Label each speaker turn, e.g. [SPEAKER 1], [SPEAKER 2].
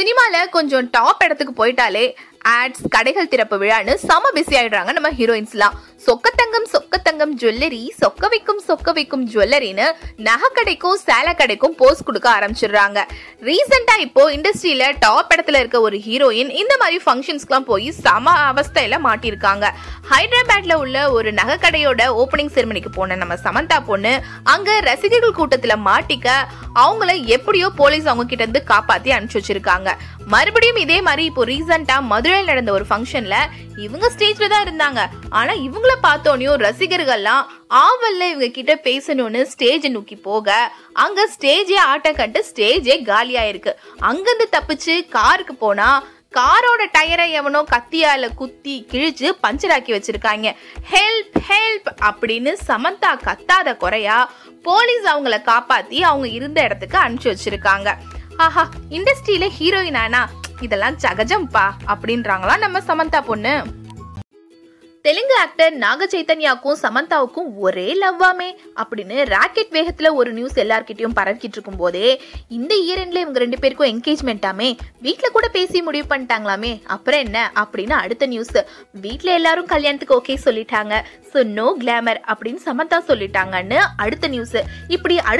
[SPEAKER 1] சினிமால கொஞ்சம் டாப் இடத்துக்கு போயிட்டாலே ஆட்ஸ் கடைகள் திறப்பு விழான்னு செம பிஸி ஆயிடுறாங்க நம்ம ஹீரோயின்ஸ்லாம் சொக்கத்தங்கம் சொக்கத்தங்கம் ஜுவல்லரி சொக்க வைக்கும் சொக்க வைக்கும் ஜுவல்லரின்னு நகை கடைக்கும் சேலை கடைக்கும் போஸ் கொடுக்க ஆரம்பிச்சிடுறாங்க ரீசெண்டா இப்போ இண்டஸ்ட்ரியில டாப் இடத்துல இருக்க ஒரு ஹீரோயின் இந்த மாதிரி ஃபங்க்ஷன்ஸ்க்குலாம் போய் சம அவஸ்தையில மாட்டியிருக்காங்க ஹைதராபாத்ல உள்ள ஒரு நகை கடையோட ஓப்பனிங் செரிமனிக்கு போன நம்ம சமந்தா பொண்ணு அங்க ரசிகர்கள் கூட்டத்துல மாட்டிக்க அவங்கள எப்படியோ போலீஸ் அவங்க கிட்ட இருந்து காப்பாத்தி அனுப்பிச்சு வச்சிருக்காங்க மறுபடியும் இதே மாதிரி இப்போ ரீசெண்டா மதுரையில் நடந்த ஒரு ஃபங்க்ஷன்ல இவங்க ஸ்டேஜ்ல தான் இருந்தாங்க ஆனா இவங்கள பார்த்தோனையும் ரசிகர்கள்லாம் ஆவல்ல இவங்க கிட்ட பேசணும்னு ஸ்டேஜ் நோக்கி போக அங்க ஸ்டேஜே ஆட்ட கட்டு ஸ்டேஜே காலியாயிருக்கு அங்கிருந்து தப்பிச்சு காருக்கு போனா காரோட டயரை எவனோ கத்தியால குத்தி கிழிச்சு பஞ்சர் ஆக்கி வச்சிருக்காங்க ஹெல்ப் ஹெல்ப் அப்படின்னு சமந்தா கத்தாத குறையா போலீஸ் அவங்கள காப்பாத்தி அவங்க இருந்த இடத்துக்கு அனுப்பிச்சு வச்சிருக்காங்க ஆஹா இண்டஸ்ட்ரியில ஹீரோயின் ஆனா இதெல்லாம் சகஜம்பா அப்படின்றாங்களா நம்ம சமந்தா பொண்ணு தெலுங்கு ஆக்டர் நாக சைத்தன்யாக்கும் சமந்தாவுக்கும் ஒரே லவ்வாமே அப்படின்னு ராக்கெட் வேகத்துல ஒரு நியூஸ் எல்லார்கிட்டயும் பரவிக்கிட்டு இருக்கும் போதே இந்த ஈரன்ல இவங்க ரெண்டு பேருக்கும் என்கேஜ்மெண்ட்டாமே வீட்ல கூட பேசி முடிவு பண்ணிட்டாங்களாமே அப்புறம் என்ன அப்படின்னு அடுத்த நியூஸ் வீட்ல எல்லாரும் கல்யாணத்துக்கு ஓகே சொல்லிட்டாங்க ஸோ நோ கிளாமர் அப்படின்னு சமந்தா சொல்லிட்டாங்கன்னு அடுத்த நியூஸ் இப்படி அடுத்த